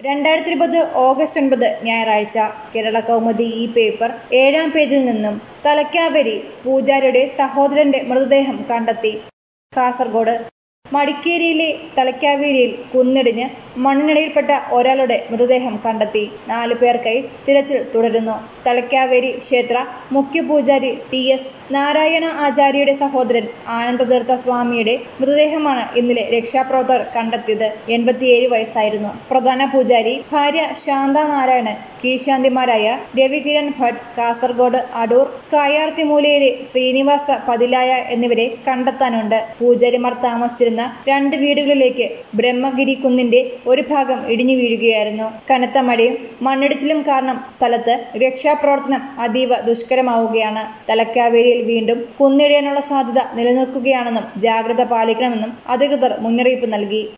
രണ്ടായിരത്തി ഇരുപത് ഓഗസ്റ്റ് ഒൻപത് ഞായറാഴ്ച കേരള കൗമുദി ഈ പേപ്പർ ഏഴാം പേജിൽ നിന്നും തലക്കാവരി പൂജാരിയുടെ സഹോദരന്റെ മൃതദേഹം കണ്ടെത്തി കാസർഗോഡ് മടിക്കേരിയിലെ തലക്കാവേരിയിൽ കുന്നിടിഞ്ഞ് മണ്ണിനടിയിൽപ്പെട്ട ഒരാളുടെ മൃതദേഹം കണ്ടെത്തി നാലു പേർക്കായി തിരച്ചിൽ തുടരുന്നു തലക്കാവേരി ക്ഷേത്ര മുഖ്യ പൂജാരി ടി എസ് നാരായണ ആചാര്യയുടെ സഹോദരൻ ആനന്ദതീർത്ഥ സ്വാമിയുടെ മൃതദേഹമാണ് ഇന്നലെ രക്ഷാപ്രവർത്തകർ കണ്ടെത്തിയത് എൺപത്തിയേഴ് വയസ്സായിരുന്നു പ്രധാന പൂജാരി ഭാര്യ ശാന്ത നാരായണൻ കീഴ്ശാന്തിമാരായ രവികിരൺ ഭട്ട് കാസർഗോഡ് അടൂർ കായാർത്തിമൂലയിലെ ശ്രീനിവാസ പതിലായ എന്നിവരെ കണ്ടെത്താനുണ്ട് പൂജാരിമാർ താമസിച്ചിരുന്ന രണ്ട് വീടുകളിലേക്ക് ബ്രഹ്മഗിരി കുന്നിന്റെ ഒരു ഭാഗം ഇടിഞ്ഞു വീഴുകയായിരുന്നു കനത്ത മഴയും മണ്ണിടിച്ചിലും കാരണം സ്ഥലത്ത് രക്ഷാപ്രവർത്തനം അതീവ ദുഷ്കരമാവുകയാണ് തലക്കാവേരിയിൽ വീണ്ടും കുന്നിടിയാനുള്ള സാധ്യത നിലനിൽക്കുകയാണെന്നും ജാഗ്രത പാലിക്കണമെന്നും അധികൃതർ മുന്നറിയിപ്പ് നൽകി